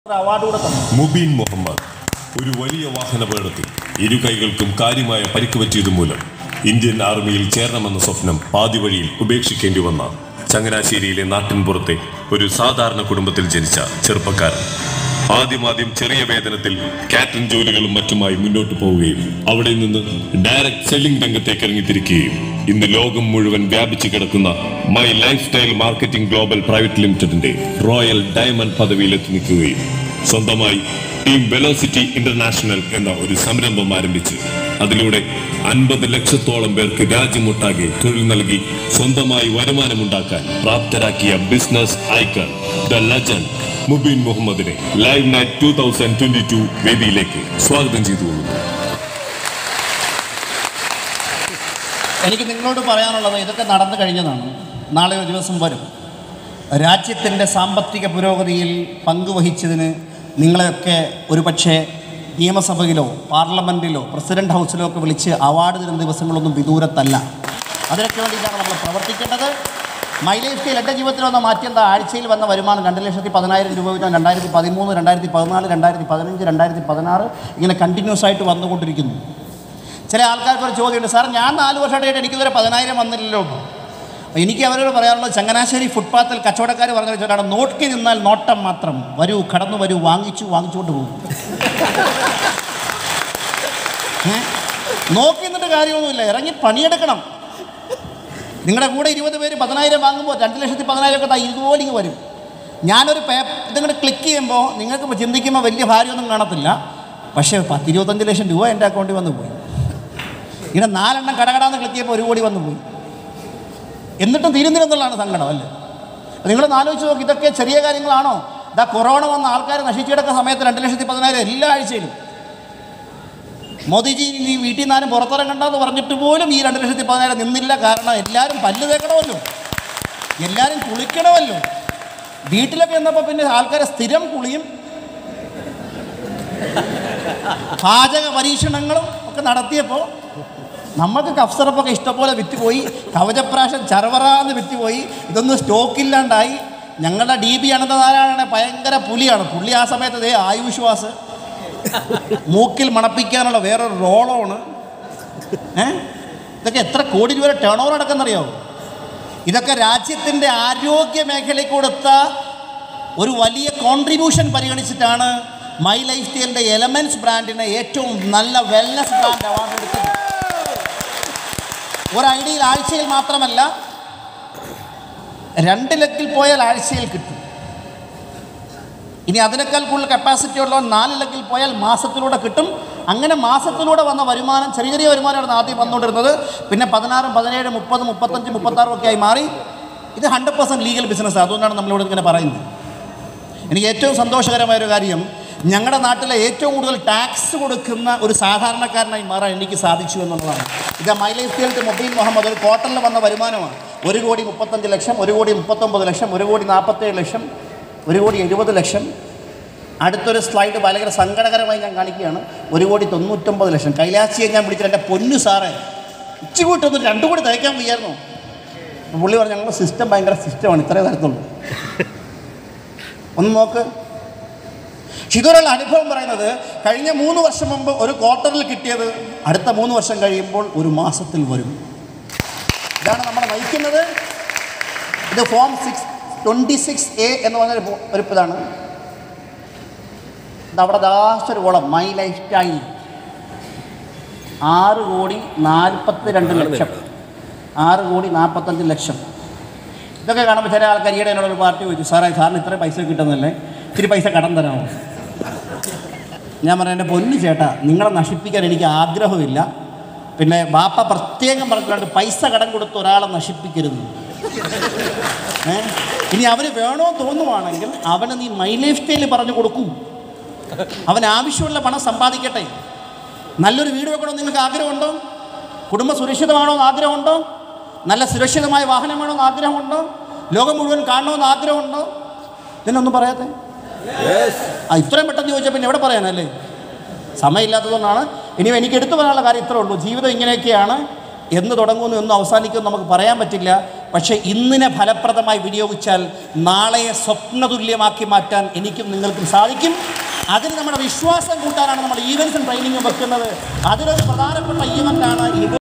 Award കൂടെ തന്നു മുബീൻ മുഹമ്മദ് ഒരു വലിയ വാഹനാപകടത്തിൽ ഇരു കൈകൾക്കും കാര്യമായ പരിക്ക് പറ്റിയത് മൂലം ഇന്ത്യൻ ആർമിയിൽ ചേരണമെന്ന സ്വപ്നം പാതി വഴിയിൽ ഉപേക്ഷിക്കേണ്ടി വന്ന ചങ്ങനാശ്ശേരിയിലെ നാട്ടിൻപുറത്തെ ഒരു സാധാരണ കുടുംബത്തിൽ ജനിച്ച ചെറുപ്പക്കാരൻ ആദ്യമാദ്യം ചെറിയ വേതനത്തിൽ കാറ്ററിംഗ് ജോലികളും മറ്റുമായി മുന്നോട്ട് പോവുകയും അവിടെ നിന്ന് ഡയറക്ട് സെല്ലിംഗ് രംഗത്തേക്ക് ഇറങ്ങിത്തിരിക്കുകയും ഇന്ന് ലോകം മുഴുവൻ വ്യാപിച്ചു കിടക്കുന്ന my life style marketing global private ലിമിറ്റഡിന്റെ റോയൽ ഡയമണ്ട് പദവിയിലെത്തി നിൽക്കുകയും സ്വന്തമായി ടീം വെലോസിറ്റി ഇന്റർനാഷണൽ എന്ന ഒരു സംരംഭം ആരംഭിച്ച് അതിലൂടെ അൻപത് ലക്ഷത്തോളം പേർക്ക് രാജ്യമൊട്ടാകെ തൊഴിൽ നൽകി സ്വന്തമായി വരുമാനമുണ്ടാക്കാൻ പ്രാപ്തരാക്കിയ business icon the legend Mubeen മുഹമ്മദിനെ live night two thousand twenty two വേദിയിലേക്ക് സ്വാഗതം ചെയ്തുകൊള്ളുന്നു എനിക്ക് നിങ്ങളോട് പറയാനുള്ളത് ഇതൊക്കെ നടന്നു കഴിഞ്ഞതാണ് നാളെ ഒരു ദിവസം വരും രാജ്യത്തിൻ്റെ സാമ്പത്തിക പുരോഗതിയിൽ പങ്കുവഹിച്ചതിന് നിങ്ങളെയൊക്കെ ഒരുപക്ഷെ നിയമസഭയിലോ പാർലമെൻറ്റിലോ പ്രസിഡന്റ് ഹൗസിലോ ഒക്കെ വിളിച്ച് അവാർഡ് തരുന്ന ദിവസങ്ങളൊന്നും വിദൂരത്തല്ല അതിനൊക്കെ വേണ്ടിയിട്ടാണ് നമ്മൾ പ്രവർത്തിക്കേണ്ടത് മൈ ലൈഫ് സ്റ്റൈൽ എൻ്റെ ജീവിതത്തിൽ വന്ന മാറ്റി എന്താ ആഴ്ചയിൽ വന്ന വരുമാനം രണ്ട് ലക്ഷത്തി പതിനായിരം രൂപ വീതം രണ്ടായിരത്തി പതിമൂന്ന് രണ്ടായിരത്തി പതിനാല് രണ്ടായിരത്തി പതിനഞ്ച് രണ്ടായിരത്തി പതിനാറ് ഇങ്ങനെ കണ്ടിന്യൂസ് ആയിട്ട് വന്നുകൊണ്ടിരിക്കുന്നു ചില ആൾക്കാർക്ക് ഒരു ചോദ്യമുണ്ട് സാർ ഞാൻ നാല് വർഷമായിട്ട് എനിക്കിതുവരെ പതിനായിരം വന്നില്ലല്ലോ അപ്പോൾ എനിക്ക് അവരോട് പറയാനുള്ളത് ചങ്ങനാശ്ശേരി ഫുട്പാത്തിൽ കച്ചവടക്കാർ പറഞ്ഞ വെച്ചാണ് നോക്കി നിന്നാൽ നോട്ടം മാത്രം വരൂ കടന്നു വരൂ വാങ്ങിച്ചു വാങ്ങിച്ചുകൊണ്ട് പോകും ഏ? നോക്കി നിന്നിട്ട് കാര്യമൊന്നുമില്ല ഇറങ്ങി പണിയെടുക്കണം നിങ്ങളുടെ കൂടെ ഇരുപത് പേര് പതിനായിരം വാങ്ങുമ്പോൾ രണ്ട് ലക്ഷത്തി പതിനായിരം ഒക്കെ ദാ ഇതുപോലെ ഇങ്ങ് വരും ഞാനൊരു പേ ഇതിങ്ങോട്ട് ക്ലിക്ക് ചെയ്യുമ്പോൾ നിങ്ങൾക്ക് ഇപ്പോൾ ചിന്തിക്കുമ്പോൾ വലിയ ഭാര്യമൊന്നും കാണത്തില്ല പക്ഷേ പത്ത് ഇരുപത്തഞ്ച് ലക്ഷം രൂപ എൻ്റെ അക്കൗണ്ടിൽ വന്ന് പോയി ഇങ്ങനെ നാലെണ്ണം കടകടാന്ന് ക്ലിക്ക് ചെയ്യുമ്പോൾ ഒരു കോടി വന്നു പോയി എന്നിട്ടും തീരുന്നില്ലെന്നുള്ളതാണ് സങ്കടം അല്ലേ നിങ്ങളൊന്ന് ആലോചിച്ച് നോക്കി ഇതൊക്കെ ചെറിയ കാര്യങ്ങളാണോ ഇതാ കൊറോണ വന്ന ആൾക്കാർ നശിച്ചു കിടക്കുന്ന സമയത്ത് രണ്ട് ലക്ഷത്തി പതിനായിരം എല്ലാ ആഴ്ചയിലും മോദിജി നീ വീട്ടിൽ നിന്നാലും പുറത്തിറങ്ങണ്ടെന്ന് പറഞ്ഞിട്ട് പോലും ഈ രണ്ട് ലക്ഷത്തി പതിനായിരം നിന്നില്ല കാരണം എല്ലാവരും പല്ല് തേക്കണമല്ലോ എല്ലാവരും കുളിക്കണമല്ലോ വീട്ടിലൊക്കെ എന്നപ്പോൾ പിന്നെ ആൾക്കാരെ സ്ഥിരം കുളിയും പാചക പരീക്ഷണങ്ങളും ഒക്കെ നടത്തിയപ്പോൾ നമുക്ക് കഫ്സറപ്പൊക്കെ ഇഷ്ടംപോലെ വിറ്റുപോയി കവചപ്രാശം ചറവറാന്ന് വിറ്റുപോയി ഇതൊന്നും സ്റ്റോക്കില്ലാണ്ടായി ഞങ്ങളുടെ ഡി ബി അനന്തനാരായണ ഭയങ്കര പുലിയാണ് പുള്ളി ആ സമയത്ത് ദേ ആയുശ്വാസ് മൂക്കിൽ മണപ്പിക്കാനുള്ള വേറൊരു റോളോണ് ഏ ഇതൊക്കെ എത്ര കോടി രൂപ ടേൺ ഓവർ നടക്കുന്നറിയാവോ ഇതൊക്കെ രാജ്യത്തിൻ്റെ ആരോഗ്യ മേഖലയ്ക്ക് കൊടുത്ത ഒരു വലിയ കോൺട്രിബ്യൂഷൻ പരിഗണിച്ചിട്ടാണ് മൈ ലൈഫ് സ്റ്റൈലിൻ്റെ എലമെൻറ്റ്സ് ബ്രാൻഡിന് ഏറ്റവും നല്ല വെൽനസ് ബ്രാൻഡ് അവാർഡ് എടുത്തത് ഒരു ഐഡിയയിൽ ആഴ്ചയിൽ മാത്രമല്ല രണ്ട് ലക്കിൽ പോയാൽ ആഴ്ചയിൽ കിട്ടും ഇനി അതിനേക്കാൾ കൂടുതൽ കപ്പാസിറ്റി ഉള്ളവൻ നാല് ലക്കിൽ പോയാൽ മാസത്തിലൂടെ കിട്ടും അങ്ങനെ മാസത്തിലൂടെ വന്ന വരുമാനം ചെറിയ ചെറിയ വരുമാനമാണ് ആദ്യം വന്നുകൊണ്ടിരുന്നത് പിന്നെ പതിനാറും പതിനേഴ് മുപ്പത് മുപ്പത്തഞ്ച് മുപ്പത്താറും ഒക്കെ ആയി മാറി ഇത് ഹൺഡ്രഡ് പെർസെൻറ്റ് ലീഗൽ ബിസിനസ് അതുകൊണ്ടാണ് നമ്മളിവിടെ ഇങ്ങനെ പറയുന്നത് എനിക്ക് ഏറ്റവും സന്തോഷകരമായ ഒരു കാര്യം ഞങ്ങളുടെ നാട്ടിലെ ഏറ്റവും കൂടുതൽ ടാക്സ് കൊടുക്കുന്ന ഒരു സാധാരണക്കാരനായി മാറാൻ എനിക്ക് സാധിച്ചു എന്നുള്ളതാണ് ഇത് my life style mobile Muhammad ഒരു ക്വാർട്ടറിൽ വന്ന വരുമാനമാണ് ഒരു കോടി മുപ്പത്തഞ്ച് ലക്ഷം ഒരു കോടി മുപ്പത്തൊമ്പത് ലക്ഷം ഒരു കോടി നാൽപ്പത്തേഴ് ലക്ഷം ഒരു കോടി എഴുപത് ലക്ഷം അടുത്തൊരു സ്ലൈഡ് ഭയങ്കര സങ്കടകരമായി ഞാൻ കാണിക്കുകയാണ് ഒരു കോടി തൊണ്ണൂറ്റൊമ്പത് ലക്ഷം കൈലാശിയെ ഞാൻ വിളിച്ചിട്ട് എൻ്റെ പൊന്നു സാറേ ഇച്ചികൂട്ടൊന്ന് രണ്ടും കൂടി തയ്ക്കാൻ വയ്യായിരുന്നു അപ്പോൾ പുള്ളി പറഞ്ഞു ഞങ്ങളുടെ സിസ്റ്റം ഭയങ്കര സിസ്റ്റമാണ് ഇത്രേ തരത്തുള്ളൂ ഒന്ന് നോക്ക് പക്ഷെ ഇതൊരാൾ അനുഭവം പറയുന്നത് കഴിഞ്ഞ മൂന്ന് വർഷം മുമ്പ് ഒരു ക്വാർട്ടറിൽ കിട്ടിയത് അടുത്ത മൂന്ന് വർഷം കഴിയുമ്പോൾ ഒരു മാസത്തിൽ വരും ഇതാണ് നമ്മളെ നയിക്കുന്നത് ഇത് form six twenty six A എന്ന് പറഞ്ഞൊരു ഫോ- ഒരു ഇതാണ് ഇത് അവിടെ ലാസ്റ്റ് ഒരു കോളം മൈ ലൈഫ് സ്റ്റൈൽ ആറ് കോടി നാൽപ്പത്തി രണ്ട് ലക്ഷം ആറ് കോടി നാൽപ്പത്തഞ്ച് ലക്ഷം ഇതൊക്കെ കാണുമ്പോൾ ചില ആൾക്കാർ ഈയിടെ എന്നോട് ഒരു പാർട്ടി ചോദിച്ചു സാറേ സാറിന് ഇത്രയും പൈസ കിട്ടുന്നല്ലേ ഇത്തിരി പൈസ കടം തരാമോ ഞാൻ പറയാം എൻ്റെ പൊന്നു ചേട്ടാ നിങ്ങളെ നശിപ്പിക്കാൻ എനിക്ക് ആഗ്രഹമില്ല പിന്നെ ബാപ്പ പ്രത്യേകം പറഞ്ഞിട്ടുണ്ട് പൈസ കടം കൊടുത്ത് ഒരാളെ നശിപ്പിക്കരുത് ഏ ഇനി അവന് വേണോ തോന്നുവാണെങ്കിൽ അവന് നീ മൈ ലൈഫ് സ്റ്റൈൽ പറഞ്ഞു കൊടുക്കൂ അവൻ ആവശ്യമുള്ള പണം സമ്പാദിക്കട്ടെ നല്ലൊരു വീട് വെക്കണമെന്ന് നിങ്ങൾക്ക് ആഗ്രഹമുണ്ടോ കുടുംബ സുരക്ഷിതമാണോ എന്ന് ആഗ്രഹമുണ്ടോ നല്ല സുരക്ഷിതമായ വാഹനം വേണമെന്ന് ആഗ്രഹമുണ്ടോ ലോകം മുഴുവൻ കാണണമെന്ന് ആഗ്രഹമുണ്ടോ ഇതിനൊന്നും പറയാത്തെ ആ ഇത്രയും പെട്ടെന്ന് ചോദിച്ചാൽ പിന്നെ എവിടെ പറയാനല്ലേ സമയമില്ലാത്തതുകൊണ്ടാണ് ഇനി എനിക്ക് എടുത്തു പറയാനുള്ള കാര്യം ഇത്രേ ഉള്ളൂ ജീവിതം ഇങ്ങനെയൊക്കെയാണ് എന്ന് തുടങ്ങുന്നു എന്ന് അവസാനിക്കുമെന്ന് നമുക്ക് പറയാൻ പറ്റില്ല പക്ഷേ ഇന്നിനെ ഫലപ്രദമായി വിനിയോഗിച്ചാൽ നാളെയെ സ്വപ്നതുല്യമാക്കി മാറ്റാൻ എനിക്കും നിങ്ങൾക്കും സാധിക്കും അതിന് നമ്മുടെ വിശ്വാസം കൂട്ടാനാണ് നമ്മൾ ഈവൻസും ട്രെയിനിങ്ങും വെക്കുന്നത് അതിലൊരു പ്രധാനപ്പെട്ട ഈവൻ്റാണ് ഇത്